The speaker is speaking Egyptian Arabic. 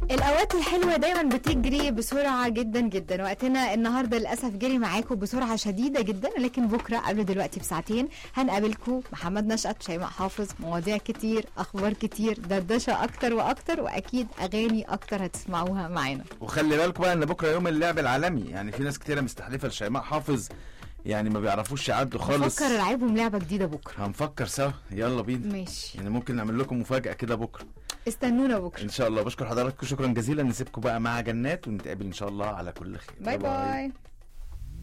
الاوقات الحلوه دايما بتجري بسرعه جدا جدا وقتنا النهارده للاسف جري معاكم بسرعه شديده جدا لكن بكره قبل دلوقتي بساعتين هنقابلكم محمد نشأت شيماء حافظ مواضيع كتير اخبار كتير دردشه اكتر واكتر واكيد اغاني اكتر هتسمعوها معانا وخلي بالكم بقى ان بكره يوم اللعب العالمي يعني في ناس كتيره مستحلفه لشيماء حافظ يعني ما بيعرفوش يعدوا خالص بفكر العبهم لعبه جديده بكره هنفكر سوا يلا بينا ماشي يعني ممكن نعمل لكم مفاجاه كده بكره استنونا بكره ان شاء الله بشكر حضراتكم شكرا جزيلا نسيبكم بقى مع جنات ونتقابل ان شاء الله على كل خير باي باي